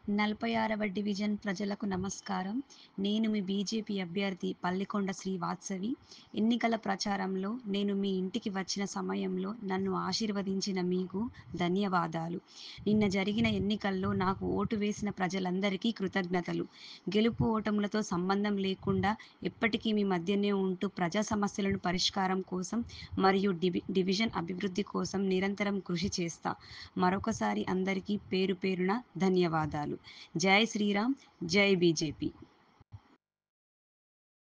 నలభై ఆరవ డివిజన్ ప్రజలకు నమస్కారం నేను మీ బీజేపీ అభ్యర్థి పల్లికొండ శ్రీ వాత్సవి ఎన్నికల ప్రచారంలో నేను మీ ఇంటికి వచ్చిన సమయంలో నన్ను ఆశీర్వదించిన మీకు ధన్యవాదాలు నిన్న జరిగిన ఎన్నికల్లో నాకు ఓటు వేసిన ప్రజలందరికీ కృతజ్ఞతలు గెలుపు ఓటములతో సంబంధం లేకుండా ఎప్పటికీ మీ మధ్యనే ఉంటూ ప్రజా సమస్యలను పరిష్కారం కోసం మరియు డివి డివిజన్ అభివృద్ధి కోసం నిరంతరం కృషి చేస్తా మరొకసారి అందరికీ పేరు పేరున ధన్యవాదాలు జై శ్రీరామ్ జై బీజేపీ